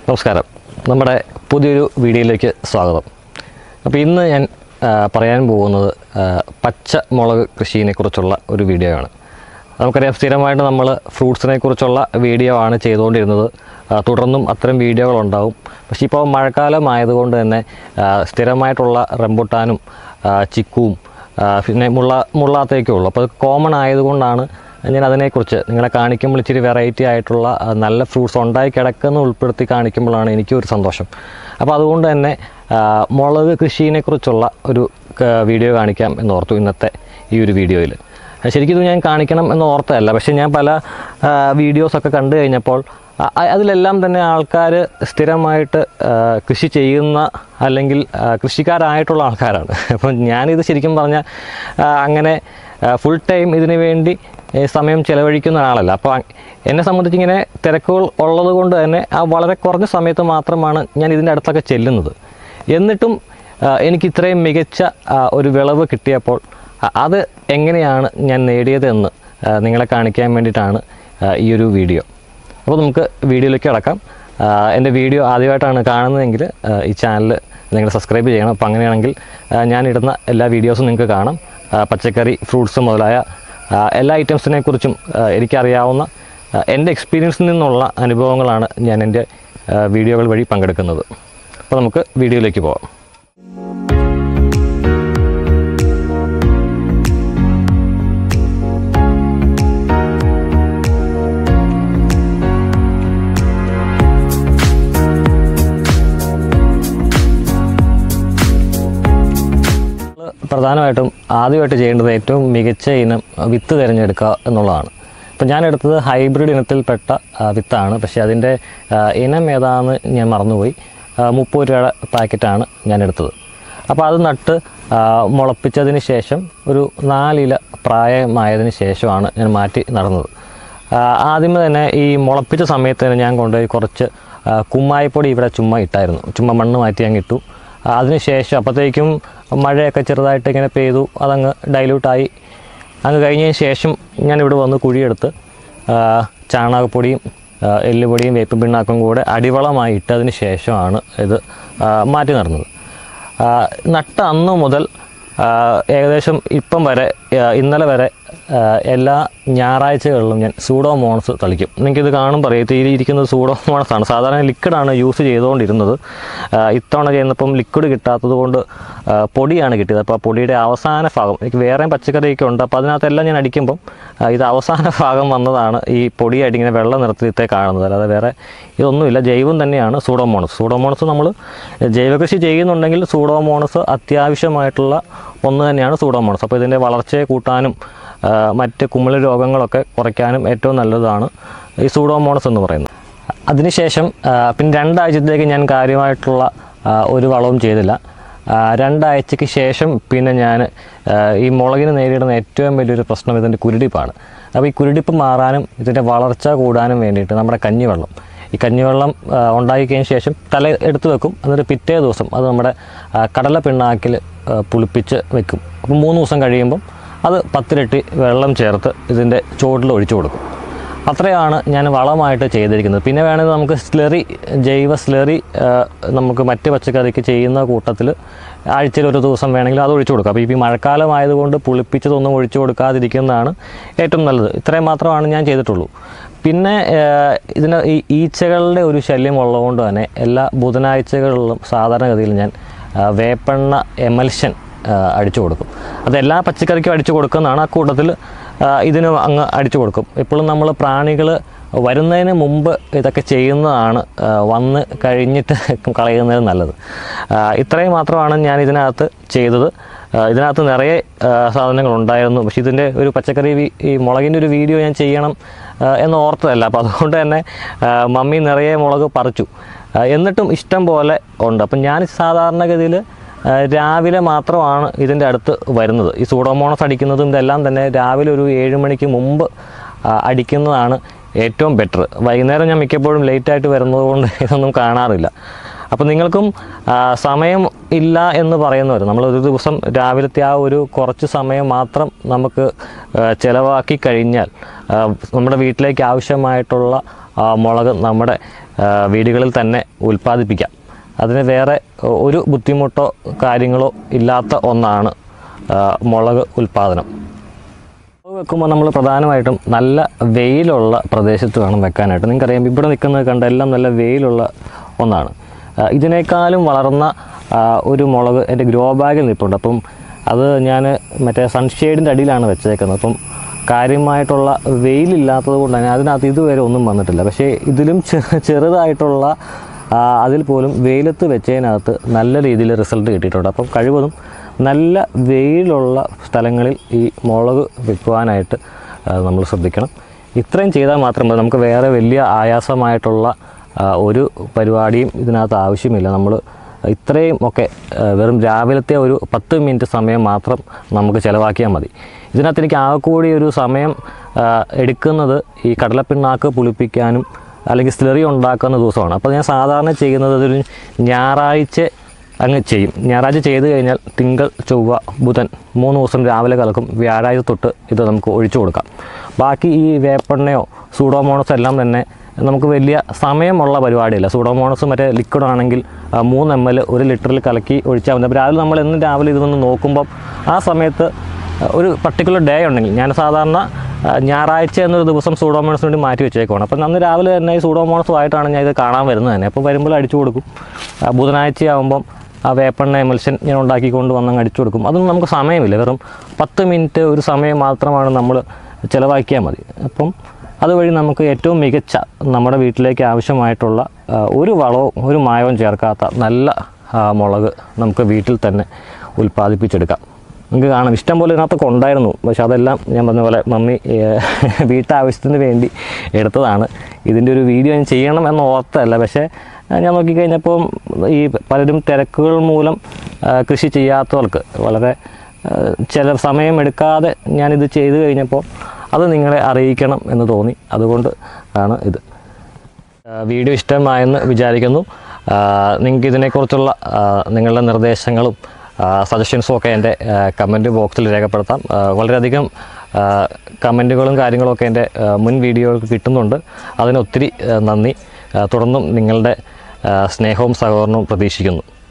നമസ്കാരം നമ്മുടെ പുതിയൊരു വീഡിയോയിലേക്ക് സ്വാഗതം അപ്പോൾ ഇന്ന് ഞാൻ ആ, പറയാൻ പോകുന്നത് ആ, പച്ചമുളക് കൃഷിയെ കുറിച്ചുള്ള ഒരു വീഡിയോ ആണ് നമുക്കറിയാം സ്ഥിരമായിട്ട് നമ്മൾ ഫ്രൂട്ട്സിനെ കുറിച്ചുള്ള വീഡിയോ ആണ് ചെയ്തുകൊണ്ടിരുന്നത് ആ, തുടർന്നും അത്തരം വീഡിയോകളുണ്ടാവും പക്ഷേ ഇപ്പോൾ മഴക്കാലം ആയതുകൊണ്ട് തന്നെ ആ, സ്ഥിരമായിട്ടുള്ള റംബുട്ടാനും ആ, ചിക്കുവും ആ, പിന്നെ മുള്ള മുള്ളാത്തേക്കേ ഉള്ളൂ അപ്പോൾ അത് കോമൺ ആയതുകൊണ്ടാണ് ഞാൻ അതിനെക്കുറിച്ച് നിങ്ങളെ കാണിക്കുമ്പോൾ ഇച്ചിരി വെറൈറ്റി ആയിട്ടുള്ള ആ, നല്ല ഫ്രൂട്ട്സ് ഉണ്ടായി കിടക്കുന്ന ഉൾപ്പെടുത്തി കാണിക്കുമ്പോഴാണ് എനിക്കും ഒരു സന്തോഷം അപ്പോൾ അതുകൊണ്ട് തന്നെ ആ, മുളക് കൃഷിയെക്കുറിച്ചുള്ള ഒരു ക- വീഡിയോ കാണിക്കാം എന്നോർത്തു ഇന്നത്തെ ഈ ഒരു വീഡിയോയിൽ ശരിക്കും ഇത് ഞാൻ കാണിക്കണം എന്ന് ഓർത്തതല്ല പക്ഷേ ഞാൻ പല ആ, വീഡിയോസൊക്കെ കണ്ടു കഴിഞ്ഞപ്പോൾ അ- അ- അതിലെല്ലാം തന്നെ ആൾക്കാർ സ്ഥിരമായിട്ട് ആ, കൃഷി ചെയ്യുന്ന അല്ലെങ്കിൽ ആ, കൃഷിക്കാരായിട്ടുള്ള ആൾക്കാരാണ് അപ്പം ഞാനിത് ശരിക്കും പറഞ്ഞാൽ ആ, അങ്ങനെ ഫുൾ ടൈം ഇതിനു വേണ്ടി ഏ, സമയം ചിലവഴിക്കുന്ന ആളല്ല അപ്പോൾ അ- എന്നെ സംബന്ധിച്ച് ഇങ്ങനെ തിരക്കുകൾ ഉള്ളത് കൊണ്ട് തന്നെ ആ വളരെ കുറഞ്ഞ സമയത്ത് മാത്രമാണ് ഞാൻ ഇതിൻ്റെ അടുത്തൊക്കെ ചെല്ലുന്നത് എന്നിട്ടും ആ, എനിക്ക് ഇത്രയും മികച്ച ആ, ഒരു വിളവ് കിട്ടിയപ്പോൾ അ- അത് എങ്ങനെയാണ് ഞാൻ നേടിയതെന്ന് ആ, നിങ്ങളെ കാണിക്കാൻ വേണ്ടിയിട്ടാണ് ആ, ഈ ഒരു വീഡിയോ അപ്പോൾ നമുക്ക് വീഡിയോയിലേക്ക് കിടക്കാം ആ, എൻ്റെ വീഡിയോ ആദ്യമായിട്ടാണ് കാണുന്നതെങ്കിൽ ആ, ഈ ചാനൽ നിങ്ങൾ സബ്സ്ക്രൈബ് ചെയ്യണം അപ്പോൾ അങ്ങനെയാണെങ്കിൽ ആ, ഞാനിടുന്ന എല്ലാ വീഡിയോസും നിങ്ങൾക്ക് കാണാം ആ, പച്ചക്കറി ഫ്രൂട്ട്സ് മുതലായ ആ, എല്ലാ ഐറ്റംസിനെ കുറിച്ചും ആ, എനിക്കറിയാവുന്ന ആ, എൻ്റെ എക്സ്പീരിയൻസിൽ നിന്നുള്ള അനുഭവങ്ങളാണ് ഞാൻ എൻ്റെ ആ, വീഡിയോകൾ വഴി പങ്കെടുക്കുന്നത് അപ്പോൾ നമുക്ക് വീഡിയോയിലേക്ക് പോകാം പ്രധാനമായിട്ടും ആദ്യമായിട്ട് ചെയ്യേണ്ടത് ഏറ്റവും മികച്ച ഇനം വിത്ത് തിരഞ്ഞെടുക്കുക എന്നുള്ളതാണ് ഇപ്പം ഞാൻ എടുത്തത് ഹൈബ്രിഡ് ഇനത്തിൽപ്പെട്ട ആ, വിത്താണ് പക്ഷേ അതിൻ്റെ ആ, ഇനം ഏതാണെന്ന് ഞാൻ മറന്നുപോയി ആ, മുപ്പത് രൂപയുടെ പാക്കറ്റാണ് ഞാൻ എടുത്തത് അപ്പോൾ അത് നട്ട് ആ, മുളപ്പിച്ചതിന് ശേഷം ഒരു നാലില പ്രായമായതിന് ശേഷമാണ് ഞാൻ മാറ്റി നടന്നത് ആ, ആദ്യമേ തന്നെ ഈ മുളപ്പിച്ച സമയത്ത് തന്നെ ഞാൻ കൊണ്ടുപോയി കുറച്ച് ആ, കുമ്മായപ്പൊടി ഇവിടെ ചുമ്മാ ഇട്ടായിരുന്നു ചുമ്മാ മണ്ണ് മാറ്റി അങ്ങ് ഇട്ടു ആ, അതിനുശേഷം അപ്പോഴത്തേക്കും മഴയൊക്കെ ചെറുതായിട്ട് ഇങ്ങനെ പെയ്തു അതങ്ങ് ഡൈല്യൂട്ടായി അങ്ങ് കഴിഞ്ഞതിന് ശേഷം ഞാൻ ഇവിടെ വന്ന് കുഴിയെടുത്ത് ആ, ചാണകപ്പൊടിയും ആ, എല്ലുപൊടിയും വേപ്പിൻ പിണ്ണാക്കും കൂടെ അടിവളമായി ഇട്ടതിന് ശേഷമാണ് ഇത് ആ, മാറ്റി നടന്നത് ആ, നട്ട അന്ന് മുതൽ ആ, ഏകദേശം ഇപ്പം വരെ ആ, ഇന്നലെ വരെ ആ, എല്ലാ ഞായറാഴ്ചകളിലും ഞാൻ സൂഡോമോണസ് തളിക്കും നിങ്ങൾക്കിത് കാണുമ്പോൾ അറിയാം ഈ ഇരിക്കുന്നത് സൂഡോമോണസ് ആണ് സാധാരണ ലിക്വിഡാണ് യൂസ് ചെയ്തുകൊണ്ടിരുന്നത് ആ, ഇത്തവണ ചെയ്യുന്നപ്പം ലിക്വിഡ് കിട്ടാത്തത് കൊണ്ട് ആ, പൊടിയാണ് കിട്ടിയത് അപ്പോൾ ആ പൊടിയുടെ അവസാന ഭാഗം എനിക്ക് വേറെയും പച്ചക്കറിയൊക്കെ ഉണ്ട് അപ്പോൾ അതിനകത്തെല്ലാം ഞാൻ അടിക്കുമ്പം ആ, ഇത് അവസാന ഭാഗം വന്നതാണ് ഈ പൊടിയായിട്ട് ഇങ്ങനെ വെള്ള നിറത്തിലത്തെ കാണുന്നത് അല്ലാതെ വേറെ ഇതൊന്നുമില്ല ജൈവം തന്നെയാണ് സൂഡോമോണസ് സൂഡോമോണസ് നമ്മൾ ജൈവകൃഷി ചെയ്യുന്നുണ്ടെങ്കിൽ സൂഡോമോണസ് അത്യാവശ്യമായിട്ടുള്ള ഒന്ന് തന്നെയാണ് സൂഡോമോണസ് അപ്പോൾ ഇതിൻ്റെ വളർച്ചയെ കൂട്ടാനും ആ, മറ്റ് കുമിള രോഗങ്ങളൊക്കെ കുറയ്ക്കാനും ഏറ്റവും നല്ലതാണ് ഈ സൂഡോമോണസ് എന്ന് പറയുന്നത് അതിനുശേഷം ആ, പിന്നെ രണ്ടാഴ്ചത്തേക്ക് ഞാൻ കാര്യമായിട്ടുള്ള ആ, ഒരു വളവും ചെയ്തില്ല ആ, രണ്ടാഴ്ചയ്ക്ക് ശേഷം പിന്നെ ഞാൻ ആ, ഈ മുളകിന് നേരിടുന്ന ഏറ്റവും വലിയൊരു പ്രശ്നം ഇതിൻ്റെ കുരുടിപ്പാണ് അപ്പോൾ ഈ കുരുടിപ്പ് മാറാനും ഇതിൻ്റെ വളർച്ച കൂടാനും വേണ്ടിയിട്ട് നമ്മുടെ കഞ്ഞിവെള്ളം ഈ കഞ്ഞിവെള്ളം ആ, ഉണ്ടാക്കി കഴിഞ്ഞ ശേഷം തല എടുത്ത് വെക്കും എന്നിട്ട് പിറ്റേ ദിവസം അത് നമ്മുടെ ആ, കടല പിണ്ണാക്കിൽ ആ, പുളിപ്പിച്ച് വെക്കും അപ്പോൾ മൂന്ന് ദിവസം കഴിയുമ്പം അത് പത്തിരട്ടി വെള്ളം ചേർത്ത് ഇതിൻ്റെ ചുവട്ടിൽ ഒഴിച്ചു കൊടുക്കും അത്രയാണ് ഞാൻ വളമായിട്ട് ചെയ്തിരിക്കുന്നത് പിന്നെ വേണമെങ്കിൽ നമുക്ക് സ്ലറി ജൈവ സ്ലറി ആ, നമുക്ക് മറ്റ് പച്ചക്കറിക്ക് ചെയ്യുന്ന കൂട്ടത്തിൽ ആഴ്ചയിൽ ഒരു ദിവസം വേണമെങ്കിൽ അത് ഒഴിച്ചു കൊടുക്കാം അപ്പോൾ ഇപ്പോൾ ഈ മഴക്കാലം ആയതുകൊണ്ട് പുളിപ്പിച്ചതൊന്നും ഒഴിച്ചു കൊടുക്കാതിരിക്കുന്നതാണ് ഏറ്റവും നല്ലത് ഇത്രയും മാത്രമാണ് ഞാൻ ചെയ്തിട്ടുള്ളൂ പിന്നെ ആ, ഇതിന് ഈ ഈച്ചകളുടെ ഒരു ശല്യം ഉള്ളതുകൊണ്ട് തന്നെ എല്ലാ ബുധനാഴ്ചകളിലും സാധാരണഗതിയിൽ ഞാൻ ആ, വേപ്പെണ്ണ എമൽഷൻ ആ, അടിച്ചു കൊടുക്കും അത് എല്ലാ പച്ചക്കറിക്കും അടിച്ചു കൊടുക്കുന്നതാണ് ആ കൂട്ടത്തിൽ ആ, ഇതിനും അങ്ങ് അടിച്ചു കൊടുക്കും ഇപ്പോഴും നമ്മൾ പ്രാണികൾ വരുന്നതിന് മുമ്പ് ഇതൊക്കെ ചെയ്യുന്നതാണ് ആ, വന്ന് കഴിഞ്ഞിട്ട് കളയുന്നത് നല്ലത് ആ, ഇത്രയും മാത്രമാണ് ഞാൻ ഇതിനകത്ത് ചെയ്തത് ആ, ഇതിനകത്ത് നിറയെ ആ, സാധനങ്ങൾ ഉണ്ടായിരുന്നു പക്ഷേ ഇതിൻ്റെ ഒരു പച്ചക്കറി വി- ഈ മുളകിൻ്റെ ഒരു വീഡിയോ ഞാൻ ചെയ്യണം ആ, എന്ന് ഓർത്തതല്ല അപ്പോൾ അതുകൊണ്ട് തന്നെ ആ, മമ്മി നിറയെ മുളക് പറിച്ചു ആ, എന്നിട്ടും ഇഷ്ടം പോലെ ഉണ്ട് അപ്പം ഞാൻ സാധാരണഗതിയിൽ ആ, രാവിലെ മാത്രമാണ് ഇതിൻ്റെ അടുത്ത് വരുന്നത് ഈ സൂഡോമോണസ് അടിക്കുന്നതും ഇതെല്ലാം തന്നെ രാവിലെ ഒരു ഏഴ് മണിക്ക് മുമ്പ് ആ, അടിക്കുന്നതാണ് ഏറ്റവും ബെറ്റർ വൈകുന്നേരം ഞാൻ മിക്കപ്പോഴും ലേറ്റായിട്ട് വരുന്നത് കൊണ്ട് ഇതൊന്നും കാണാറില്ല അപ്പോൾ നിങ്ങൾക്കും ആ, സമയം ഇല്ല എന്ന് പറയുന്നവർ നമ്മൾ ഒരു ദിവസം രാവിലത്തെ ആ ഒരു കുറച്ച് സമയം മാത്രം നമുക്ക് ആ, ചിലവാക്കി കഴിഞ്ഞാൽ ആ, നമ്മുടെ വീട്ടിലേക്ക് ആവശ്യമായിട്ടുള്ള ആ, മുളക് നമ്മുടെ ആ, വീടുകളിൽ തന്നെ ഉൽപ്പാദിപ്പിക്കാം അതിന് വേറെ ഒരു ബുദ്ധിമുട്ടോ കാര്യങ്ങളോ ഇല്ലാത്ത ഒന്നാണ് ആ, മുളക് ഉൽപ്പാദനം മുളക് വെക്കുമ്പോൾ നമ്മൾ പ്രധാനമായിട്ടും നല്ല വെയിലുള്ള പ്രദേശത്ത് വേണം വെക്കാനായിട്ട് നിങ്ങൾക്കറിയാം ഇവിടെ നിൽക്കുന്നത് കണ്ട എല്ലാം നല്ല വെയിലുള്ള ഒന്നാണ് ആ, ഇതിനേക്കാളും വളർന്ന ആ, ഒരു മുളക് എൻ്റെ ഗ്രോ ബാഗിൽ നിൽപ്പുണ്ട് അപ്പം അത് ഞാൻ മറ്റേ സൺഷെയ്ഡിൻ്റെ അടിയിലാണ് വെച്ചേക്കുന്നത് അപ്പം കാര്യമായിട്ടുള്ള വെയിലില്ലാത്തത് കൊണ്ട് തന്നെ അതിനകത്ത് ഇതുവരെ ഒന്നും വന്നിട്ടില്ല പക്ഷേ ഇതിലും ചെ- ചെറുതായിട്ടുള്ള ആ, അതിൽ പോലും വെയിലത്ത് വെച്ചതിനകത്ത് നല്ല രീതിയിൽ റിസൾട്ട് കിട്ടിയിട്ടുണ്ട് അപ്പം കഴിവതും നല്ല വെയിലുള്ള സ്ഥലങ്ങളിൽ ഈ മുളക് വെക്കുവാനായിട്ട് നമ്മൾ ശ്രദ്ധിക്കണം ഇത്രയും ചെയ്താൽ മാത്രം മതി നമുക്ക് വേറെ വലിയ ആയാസമായിട്ടുള്ള ആ, ഒരു പരിപാടിയും ഇതിനകത്ത് ആവശ്യമില്ല നമ്മൾ ഇത്രയും ഒക്കെ ആ, വെറും രാവിലത്തെ ഒരു പത്ത് മിനിറ്റ് സമയം മാത്രം നമുക്ക് ചിലവാക്കിയാൽ മതി ഇതിനകത്ത് എനിക്ക് ആകെ കൂടി ഒരു സമയം ആ, എടുക്കുന്നത് ഈ കടലപ്പിണ്ണാക്ക് പുളിപ്പിക്കാനും അല്ലെങ്കിൽ സ്ലറി ഉണ്ടാക്കുന്ന ദിവസമാണ് അപ്പോൾ ഞാൻ സാധാരണ ചെയ്യുന്നത് ഒരു ഞായറാഴ്ച അങ്ങ് ചെയ്യും ഞായറാഴ്ച ചെയ്ത് കഴിഞ്ഞാൽ തിങ്കൾ ചൊവ്വ ബുധൻ മൂന്ന് ദിവസം രാവിലെ കലക്കും വ്യാഴാഴ്ച തൊട്ട് ഇത് നമുക്ക് ഒഴിച്ചു കൊടുക്കാം ബാക്കി ഈ വേപ്പെണ്ണയോ സൂഡോമോണസോ എല്ലാം തന്നെ നമുക്ക് വലിയ സമയമുള്ള പരിപാടിയില്ല സൂഡോമോണസ് മറ്റേ ലിക്വിഡ് ആണെങ്കിൽ ആ, മൂന്ന് എം എൽ ഒരു ലിറ്ററിൽ കലക്കി ഒഴിച്ചാൽ മതി അപ്പോൾ രാവിലെ നമ്മൾ എന്നും രാവിലെ ഇതൊന്ന് നോക്കുമ്പം ആ സമയത്ത് ഒരു പർട്ടിക്കുലർ ഡേ ഉണ്ടെങ്കിൽ ഞാൻ സാധാരണ ആ, ഞായറാഴ്ച എന്നൊരു ദിവസം സൂഡോമോണസിന് വേണ്ടി മാറ്റി വെച്ചേക്കുവാണ് അപ്പം അന്ന് രാവിലെ തന്നെ ഈ സൂഡോമോണസുമായിട്ടാണ് ഞാൻ ഇത് കാണാൻ വരുന്നത് തന്നെ അപ്പോൾ വരുമ്പോൾ അടിച്ചു കൊടുക്കും ആ, ബുധനാഴ്ച ആകുമ്പം ആ വേപ്പെണ്ണ എമൽഷൻ ഞാൻ ഉണ്ടാക്കിക്കൊണ്ട് വന്നങ്ങ് അടിച്ചു കൊടുക്കും അതൊന്നും നമുക്ക് സമയമില്ല വെറും പത്ത് മിനിറ്റ് ഒരു സമയം മാത്രമാണ് നമ്മൾ ചിലവാക്കിയാൽ മതി അപ്പം അതുവഴി നമുക്ക് ഏറ്റവും മികച്ച നമ്മുടെ വീട്ടിലേക്ക് ആവശ്യമായിട്ടുള്ള ആ, ഒരു വളവും ഒരു മായവും ചേർക്കാത്ത നല്ല ആ, മുളക് നമുക്ക് വീട്ടിൽ തന്നെ ഉൽപ്പാദിപ്പിച്ചെടുക്കാം നിങ്ങൾക്ക് കാണാം ഇഷ്ടം പോലെ ഇതിനകത്തൊക്കെ ഉണ്ടായിരുന്നു പക്ഷെ അതെല്ലാം ഞാൻ പറഞ്ഞ പോലെ മമ്മി ഏഹ്, വീട്ടാവശ്യത്തിന് വേണ്ടി എടുത്തതാണ് ഇതിൻ്റെ ഒരു വീഡിയോ ഞാൻ ചെയ്യണം എന്ന് ഓർത്തല്ല പക്ഷേ ആ, ഞാൻ നോക്കിക്കഴിഞ്ഞപ്പോൾ ഈ പലരും തിരക്കുകൾ മൂലം ആ, കൃഷി ചെയ്യാത്തവർക്ക് വളരെ ആ, ചില സമയം എടുക്കാതെ ഞാനിത് ചെയ്തു കഴിഞ്ഞപ്പോൾ അത് നിങ്ങളെ അറിയിക്കണം എന്ന് തോന്നി അതുകൊണ്ട് ആണ് ഇത് ആ, വീഡിയോ ഇഷ്ടമായെന്ന് വിചാരിക്കുന്നു ആ, നിങ്ങൾക്ക് ഇതിനെക്കുറിച്ചുള്ള ആ, നിങ്ങളുടെ നിർദ്ദേശങ്ങളും സജഷൻസും ഒക്കെ എൻ്റെ കമൻറ്റ് ബോക്സിൽ രേഖപ്പെടുത്താം ആ, വളരെയധികം കമൻറ്റുകളും കാര്യങ്ങളൊക്കെ എൻ്റെ ആ, മുൻ വീഡിയോകൾക്ക് കിട്ടുന്നുണ്ട് അതിന് ഒത്തിരി ആ, നന്ദി ആ, തുടർന്നും നിങ്ങളുടെ ആ, സ്നേഹവും സഹകരണവും പ്രതീക്ഷിക്കുന്നു